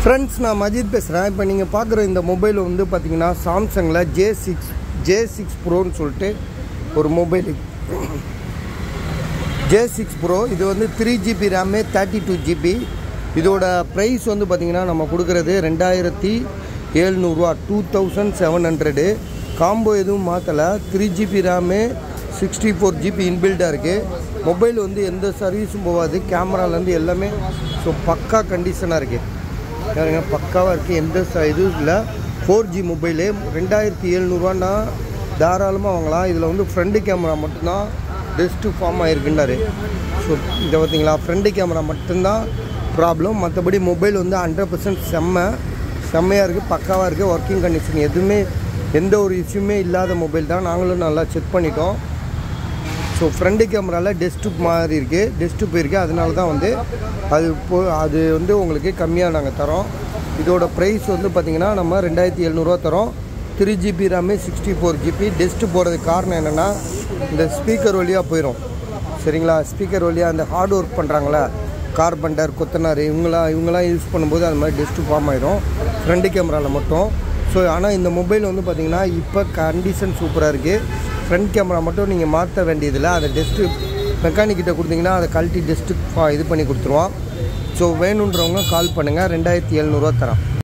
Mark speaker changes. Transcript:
Speaker 1: friends நான் மஜித் பேசுகிறேன் இப்போ நீங்கள் பார்க்குற இந்த மொபைல் வந்து பார்த்தீங்கன்னா சாம்சங்கில் ஜே சிக்ஸ் ஜே சிக்ஸ் ப்ரோன்னு சொல்லிட்டு ஒரு மொபைல் ஜே சிக்ஸ் ப்ரோ இது வந்து three GB RAM thirty two GB இதோட ப்ரைஸ் வந்து பார்த்திங்கன்னா நம்ம கொடுக்குறது ரெண்டாயிரத்தி ஏழ்நூறுவா two thousand seven hundred combo எதுவும் மாற்றலை three GB RAM sixty four GB இன்பில்டாக இருக்குது மொபைல் வந்து எந்த சர்வீஸும் போகாது கேமராலேருந்து எல்லாமே ஸோ பக்கா கண்டிஷனாக இருக்குது பாருங்க பக்காவாக இருக்குது எந்த ச இதுவும் இல்லை ஃபோர் ஜி மொபைலு ரெண்டாயிரத்தி எழுநூறுவான்னா தாராளமாக வாங்கலாம் இதில் வந்து ஃப்ரண்ட் கேமரா மட்டும்தான் பெஸ்ட்டு ஃபார்ம் ஆகிருக்குன்றாரு ஸோ இதை பார்த்தீங்களா ஃப்ரண்ட் கேமரா மட்டும்தான் ப்ராப்ளம் மற்றபடி மொபைல் வந்து ஹண்ட்ரட் பர்சன்ட் செம்ம செம்மையாக இருக்குது பக்காவாக இருக்குது ஒர்க்கிங் கண்டிஷன் எதுவுமே எந்த ஒரு இஷ்யூமே இல்லாத மொபைல் தான் நாங்களும் நல்லா செக் பண்ணிட்டோம் ஸோ ஃப்ரண்ட் கேமராவில் டெஸ்க்டாப் மாதிரி இருக்குது டெஸ்க்டாப் இருக்குது அதனால தான் வந்து அது போ அது வந்து உங்களுக்கு கம்மியாக நாங்கள் தரோம் இதோட ப்ரைஸ் வந்து பார்த்திங்கன்னா நம்ம ரெண்டாயிரத்தி எழுநூறுவா தரோம் three GB RAM sixty four GB test போகிறதுக்கு காரணம் என்னென்னா இந்த ஸ்பீக்கர் வழியாக போயிடும் சரிங்களா ஸ்பீக்கர் வழியாக அந்த ஹார்ட் ஒர்க் பண்ணுறாங்களே கார்பெண்டர் கொத்தனார் இவங்களாம் இவங்களாம் யூஸ் பண்ணும்போது அது மாதிரி டெஸ்ட்டு ஃபார்ம் ஆயிடும் ஃப்ரண்ட் கேமராவில் மட்டும் ஸோ ஆனால் இந்த மொபைல் வந்து பார்த்திங்கன்னா இப்போ கண்டிஷன் சூப்பராக இருக்குது ஃப்ரண்ட் கேமரா மட்டும் நீங்கள் மாற்ற வேண்டியதில்லை அதை டெஸ்ட்டு மெக்கானிக்கிட்ட கொடுத்தீங்கன்னா அதை கழட்டி டெஸ்ட்டு இது பண்ணி கொடுத்துருவான் ஸோ வேணுன்றவங்க கால் பண்ணுங்கள் ரெண்டாயிரத்தி எழுநூறுவா தரோம்